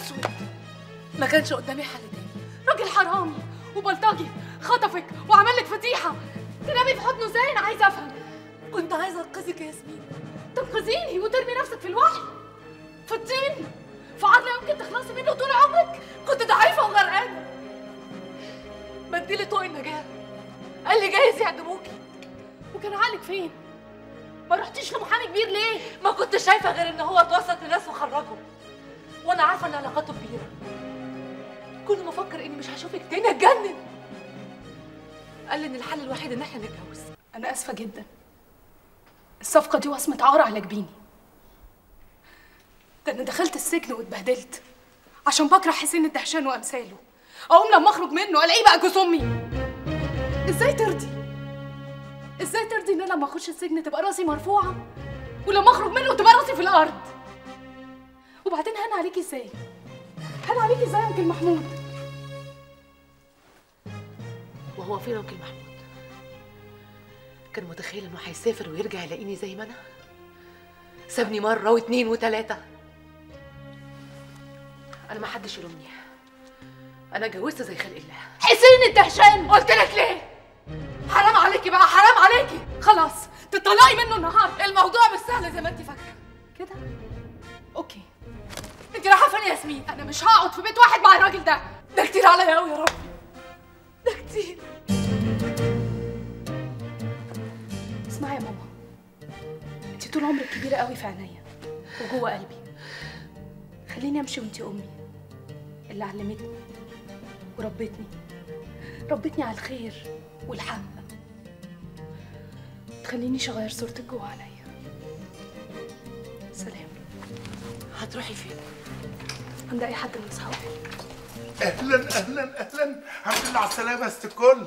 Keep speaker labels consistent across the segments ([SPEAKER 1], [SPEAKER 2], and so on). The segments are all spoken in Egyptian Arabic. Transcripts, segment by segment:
[SPEAKER 1] اسود ما كانش قدامي حل تاني راجل حرامي وبلطجي خطفك وعمل لك فضيحه تنامي في حضنه ازاي انا عايزه افهم كنت عايزه انقذك يا ياسمين تنقذيني وترمي نفسك في الوحي في الطين في عرض لا يمكن تخلصي منه طول عمرك كنت ضعيفه وغرقانه بديلي طوق النجاه قال لي جايز يعدموكي وكان عقلك فين ما رحتيش لمحامي كبير ليه ما كنت شايفه غير ان هو اتوسط لناس وخرجه وانا عارفه ان علاقاته كبيره كل ما افكر اني مش هشوفك تاني اتجنن قال لي ان الحل الوحيد ان احنا نتجوز انا اسفه جدا الصفقه دي وصمه عار على جبيني ده انا دخلت السجن واتبهدلت عشان بكره حسين الدهشان وامثاله اقوم لما اخرج منه الاقيه بقى جوز امي ازاي ترضي ازاي ترضي ان انا لما اخش السجن تبقى راسي مرفوعه ولما اخرج منه تبقى راسي في الارض وبعدين هان عليكي ازاي هان عليكي ازاي يا انكل محمود
[SPEAKER 2] وهو فين انكل محمود كان متخيل انه هيسافر ويرجع يلاقيني زي ما انا سابني مره واتنين وتلاته انا ما حدش يلومني انا اتجوزت زي خلق الله
[SPEAKER 1] حسين الدهشان قلت لك ليه حرام عليكي بقى حرام عليكي خلاص تطلعي منه النهارده الموضوع مش سهل زي ما انت فاكره كده اوكي انت رايحه فين يا ياسمين انا مش هقعد في بيت واحد مع الراجل ده ده كتير عليا قوي يا رب ده كتير اسمعي يا ماما انت طول عمرك كبيره قوي في عينيا وجوه قلبي خليني امشي وانت امي اللي علمتني وربتني ربتني على الخير والحق تخلينيش اغير صورتك جوه عليا سلام
[SPEAKER 2] هتروحي فين
[SPEAKER 1] عند اي حد من اصحابي
[SPEAKER 3] اهلا اهلا اهلا الحمد لله على السلامه يا ست الكل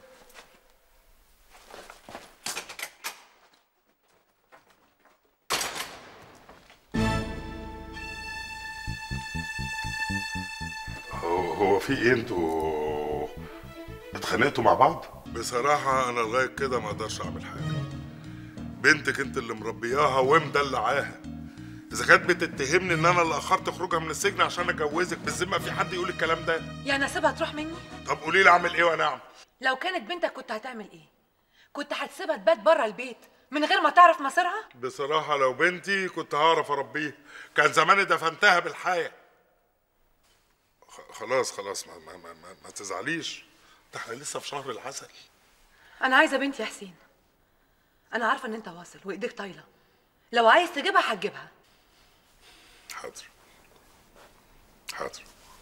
[SPEAKER 3] هو هو في ايه انتوا اتخانقتوا مع بعض؟ بصراحة أنا لغاية كده ما أقدرش أعمل حاجة. بنتك أنت اللي مربياها ومدلعاها. إذا كانت بتتهمني إن أنا اللي أخرت خروجها من السجن عشان أجوزك بالذمة في حد يقول الكلام ده؟
[SPEAKER 2] يعني اسيبها تروح مني
[SPEAKER 3] طب قولي لي أعمل إيه وأنا أعمل؟
[SPEAKER 2] لو كانت بنتك كنت هتعمل ايه كنت هتسيبها تبات بره البيت من غير ما تعرف مصيرها
[SPEAKER 3] بصراحة لو بنتي كنت هعرف أربيها، كان زماني دفنتها بالحياة. خ- خلاص خلاص ما, ما, ما, ما, ما تزعليش، ده احنا لسه في شهر العسل.
[SPEAKER 2] انا عايزه بنتي يا حسين انا عارفه ان انت واصل وايديك طايله لو عايز تجيبها هتجيبها
[SPEAKER 3] حاضر. حاضر.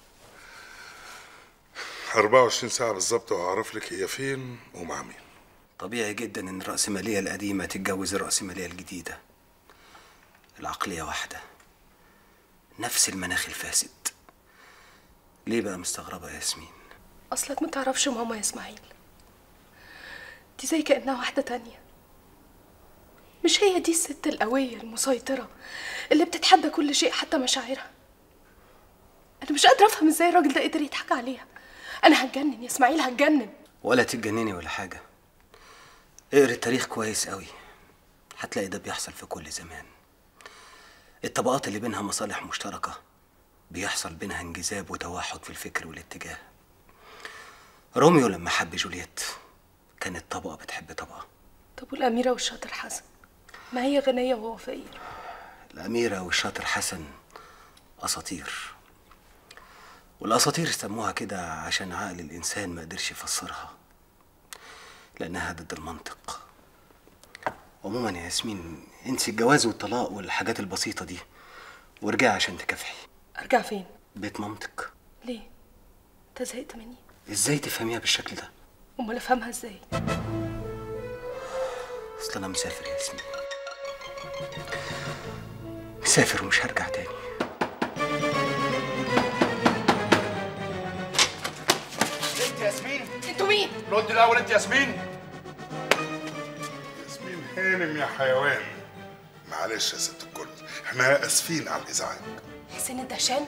[SPEAKER 3] 24 ساعة بالظبط وهعرف لك هي فين ومع مين.
[SPEAKER 4] طبيعي جدا ان الرأسمالية القديمة تتجوز الرأسمالية الجديدة العقلية واحدة نفس المناخ الفاسد ليه بقى مستغربة يا ياسمين
[SPEAKER 1] اصلك ما تعرفش ماما يا اسماعيل دي زي كانها واحده تانية مش هي دي الست القويه المسيطره اللي بتتحدى كل شيء حتى مشاعرها انا مش قادره افهم ازاي الراجل ده قدر يضحك عليها انا هتجنن يا اسماعيل هتجنن
[SPEAKER 4] ولا تتجنني ولا حاجة اقري التاريخ كويس قوي هتلاقي ده بيحصل في كل زمان الطبقات اللي بينها مصالح مشتركة بيحصل بينها انجذاب وتوحد في الفكر والاتجاه روميو لما حب جولييت كانت طبقة بتحب طبقة
[SPEAKER 1] طب والاميره والشاطر حسن ما هي غنيه وهو فقير
[SPEAKER 4] الأميرة والشاطر حسن أساطير والأساطير سموها كده عشان عقل الإنسان ما قدرش يفسرها لأنها ضد المنطق عموما يا ياسمين انسي الجواز والطلاق والحاجات البسيطة دي وارجعي عشان تكافحي
[SPEAKER 1] ارجع فين
[SPEAKER 4] بيت مامتك
[SPEAKER 1] ليه انت زهقت مني
[SPEAKER 4] ازاي تفهميها بالشكل ده
[SPEAKER 1] امال افهمها ازاي
[SPEAKER 4] اصل انا مسافر يا ياسمين مسافر ومش هرجع تاني
[SPEAKER 5] انت ياسمين
[SPEAKER 1] انتوا مين
[SPEAKER 5] رد الاول انت ياسمين
[SPEAKER 3] ياسمين هانم يا حيوان. معلش يا ست الكل، احنا آسفين على الإزعاج.
[SPEAKER 1] حسين الدهشان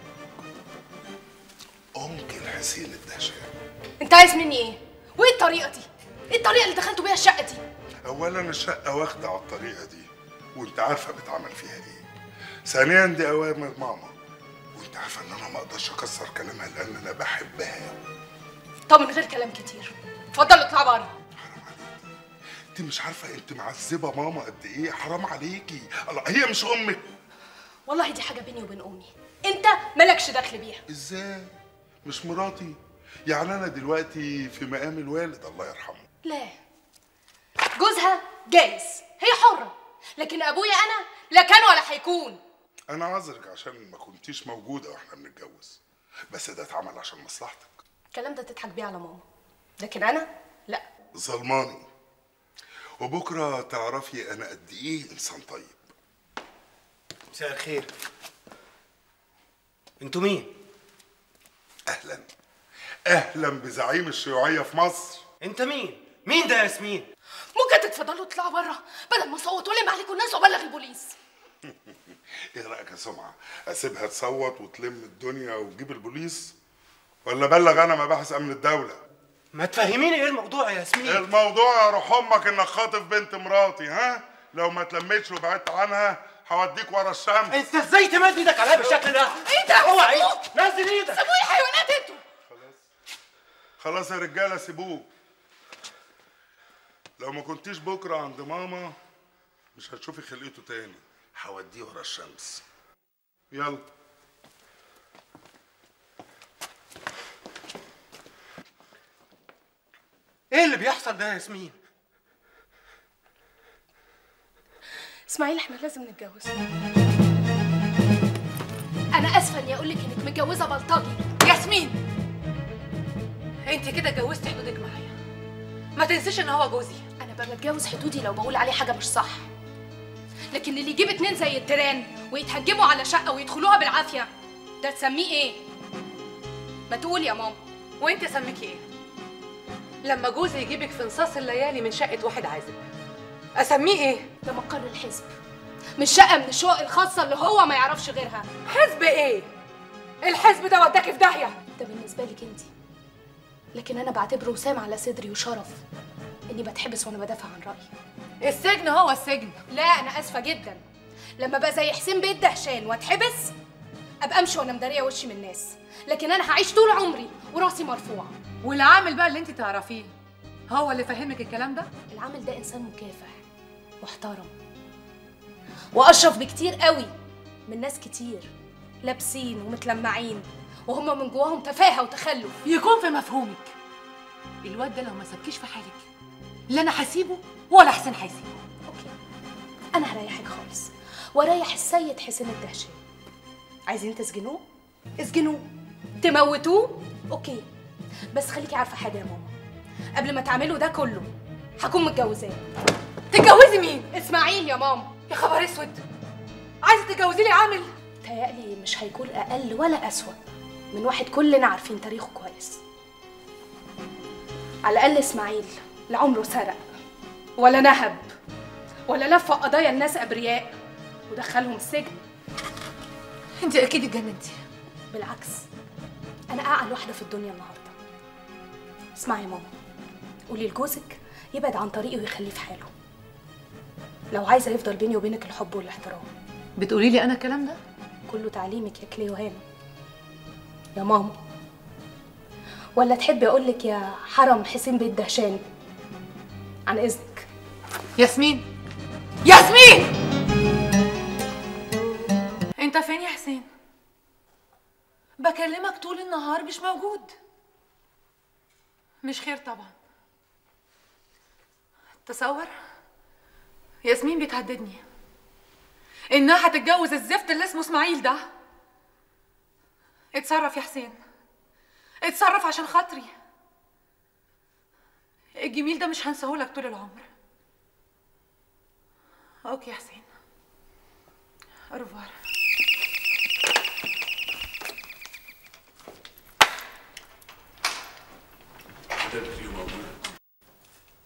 [SPEAKER 3] أنكل حسين الدهشان.
[SPEAKER 1] انت عايز مني ايه وايه الطريقه دي ايه الطريقه اللي دخلتوا بيها الشقه دي
[SPEAKER 3] اولا الشقه واخده على الطريقه دي وانت عارفه بيتعمل فيها ايه ثانيا دي اوامر ماما انت عارفه ان انا ما اقدرش اكسر كلامها لان انا بحبها
[SPEAKER 1] طب من غير كلام كتير اتفضلوا اطلعوا بره
[SPEAKER 3] انت مش عارفه انت معذبه ماما قد ايه حرام عليكي الله هي مش امك
[SPEAKER 1] والله دي حاجه بيني وبين امي انت مالكش دخل بيها
[SPEAKER 3] ازاي مش مراتي يعني انا دلوقتي في مقام الوالد الله يرحمه
[SPEAKER 1] لا جوزها جايز هي حره لكن ابويا انا لا كان ولا هيكون
[SPEAKER 3] انا عذرك عشان ما كنتيش موجوده واحنا بنتجوز بس ده اتعمل عشان مصلحتك
[SPEAKER 1] الكلام ده تضحك بيه على ماما لكن انا لا
[SPEAKER 3] ظلماني وبكره تعرفي انا قد ايه انسان طيب
[SPEAKER 4] مساء الخير انتوا مين
[SPEAKER 3] اهلا اهلا بزعيم الشيوعيه في مصر
[SPEAKER 4] انت مين مين ده يا ياسمين
[SPEAKER 1] ممكن تتفضلوا تطلعوا بره بدل ما اصوت والم عليكم الناس وابلغ البوليس
[SPEAKER 3] ايه رايك يا سمعه اسيبها تصوت وتلم الدنيا وتجيب البوليس ولا بلغ انا مباحث امن الدوله
[SPEAKER 4] ما تفهميني ايه الموضوع يا ياسمين
[SPEAKER 3] الموضوع يا روح امك انك خاطف بنت مراتي ها لو ما تلمتش وبعدت عنها هوديك ورا الشمس
[SPEAKER 4] انت ازاي تمد ايدك عليا بالشكل ده
[SPEAKER 1] ايه ده؟
[SPEAKER 4] اوعى
[SPEAKER 1] سيبوه.
[SPEAKER 4] نزل ايدك
[SPEAKER 1] سيبوه يا حيوانات انتوا
[SPEAKER 3] خلاص يا رجاله سيبوه لو ما كنتيش بكره عند ماما مش هتشوفي خلقته تاني هوديه ورا الشمس يلا
[SPEAKER 4] ايه اللي بيحصل ده يا ياسمين
[SPEAKER 1] اسماعيل احنا لازم نتجوز انا اسفه اني اقول لك انك متجوزه بلطجي
[SPEAKER 2] ياسمين انت كده اتجوزتي حدودك معايا ما تنسيش ان هو جوزي
[SPEAKER 1] انا ببقى بتجوز حدودي لو بقول عليه حاجه مش صح لكن اللي يجيب اتنين زي التيران ويتهجموا على شقه ويدخلوها بالعافيه ده تسميه ايه ما تقول يا ماما
[SPEAKER 2] وانت سميكي ايه لما جوزي يجيبك في نصاص الليالي من شقه واحد عازب اسميه ايه
[SPEAKER 1] ده مقر الحزب مش شقه من الشقق الخاصه اللي هو ما يعرفش غيرها
[SPEAKER 2] حزب ايه الحزب ده وداكي في داهيه
[SPEAKER 1] ده بالنسبه لك انت لكن انا بعتبره وسام على صدري وشرف اني بتحبس وانا بدافع عن رايي
[SPEAKER 2] السجن هو السجن
[SPEAKER 1] لا انا اسفه جدا لما بقى زي حسين بيت دهشان واتحبس ابقى امشي وانا مداريه وشي من الناس لكن انا هعيش طول عمري وراسي مرفوعه
[SPEAKER 2] والعامل بقى اللي انت تعرفيه هو اللي فهمك الكلام ده
[SPEAKER 1] العامل ده انسان مكافح محترم واشرف بكتير قوي من ناس كتير لابسين ومتلمعين وهم من جواهم تفاهه وتخلف
[SPEAKER 2] يكون في مفهومك الواد ده لو ما سابكيش في حالك لا انا هسيبه ولا حسين هيسيبه
[SPEAKER 1] اوكي انا هريحك خالص واريح السيد حسين الدهشان عايزين تسجنوه اسجنوه تموتوه اوكي بس خليكي عارفه حاجه يا ماما قبل ما تعملوا ده كله هكون متجوزاه
[SPEAKER 2] تتجوزي مين
[SPEAKER 1] اسماعيل يا ماما
[SPEAKER 2] يا خبر اسود عايزه تتجوزي لي عامل
[SPEAKER 1] تهيألي مش هيكون أقل ولا أسوأ من واحد كلنا عارفين تاريخه كويس على الأقل إسماعيل لا عمره سرق ولا نهب ولا لف قضايا الناس أبرياء ودخلهم السجن
[SPEAKER 2] انت اكيد اتجننتي
[SPEAKER 1] بالعكس أنا أعقل واحدة في الدنيا النهاردة اسمعي يا ماما قولي لجوزك يبعد عن طريقي ويخليه في حاله لو عايزة يفضل بيني وبينك الحب والاحترام
[SPEAKER 2] بتقولي لي انا الكلام ده
[SPEAKER 1] كله تعليمك يا كليو هانم يا ماما ولا تحبي اقولك يا حرم حسين بيت دهشان عن اذنك
[SPEAKER 2] ياسمين ياسمين انت فين يا حسين بكلمك طول النهار مش موجود مش خير طبعا تصور ياسمين بتهددني انها هتتجوز الزفت اللي اسمه اسماعيل ده اتصرف يا حسين اتصرف عشان خاطري الجميل ده مش هنساهولك طول العمر اوكي يا حسين أرفوار
[SPEAKER 3] ده